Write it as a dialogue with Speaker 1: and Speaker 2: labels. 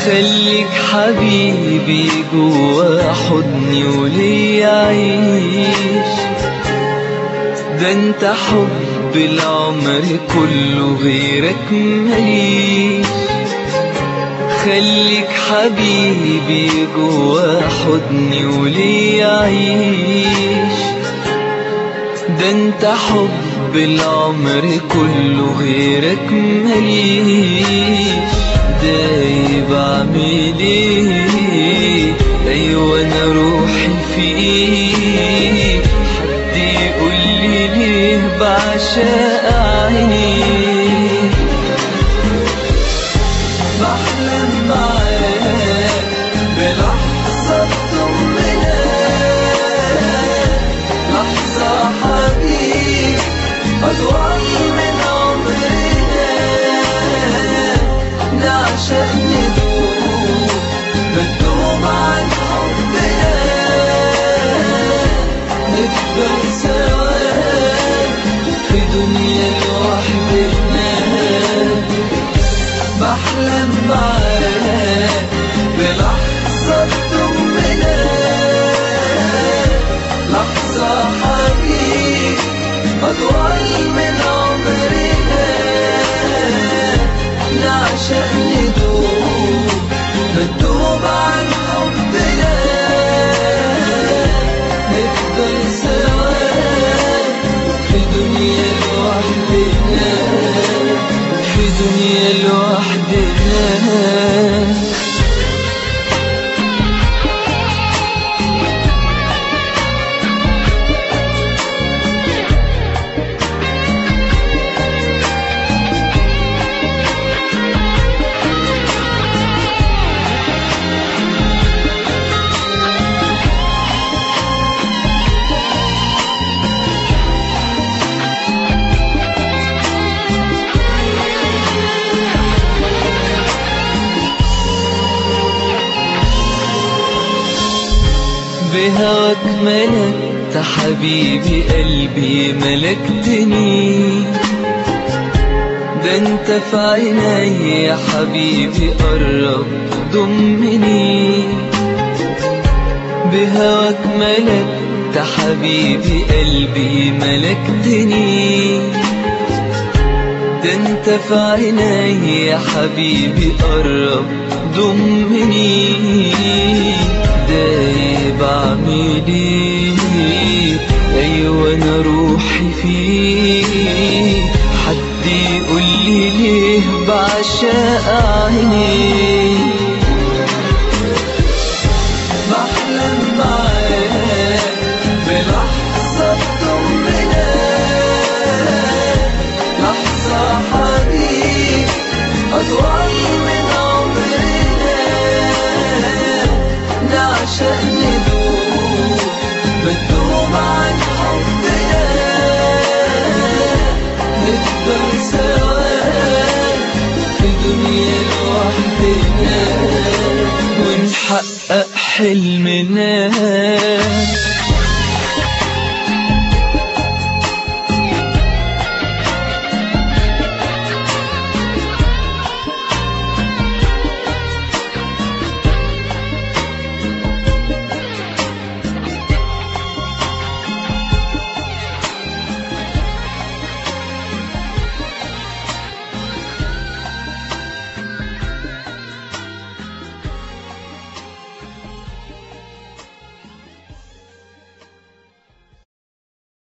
Speaker 1: خليك حبيبي جوا حضني ولي عيش ده انت حب العمر كله غيرك مليش خليك حبيبي جوا حضني ولي عيش ده انت حب العمر كله غيرك مليش دايب اعمل ايه ايوه انا روحي فيه حد يقول لي ليه بعشق عينيك بحلم معاك بلحظة طمنا لحظة حبيب أطول من عمرنا نعشق ندوب بندوب عن حبنا نفضل سوا في دنيا لوحدنا بحلم معاك بلحظة طمنا لحظة حبيب أطول من عمرنا نعشق ندوب ندوب عن حبنا نفضل سوا في دنيا لوحدنا في دنيا لوحدنا بهواك ملكت حبيبي قلبي ملكتني ده انت في عيني يا حبيبي قرب ضمني بهواك ملكت حبيبي قلبي ملكتني ده انت في عيني يا حبيبي قرب ضمني دايب اعمل ايه ايوه انا روحي فيه حد يقول لي ليه بعشق عينيك بحلم معاك بلحظة طمنا لحظة حبيب أطول من عمرنا نعشق ندوب بندوب عن حبنا نفضل سوا في دنيا لوحدنا ونحقق حلمنا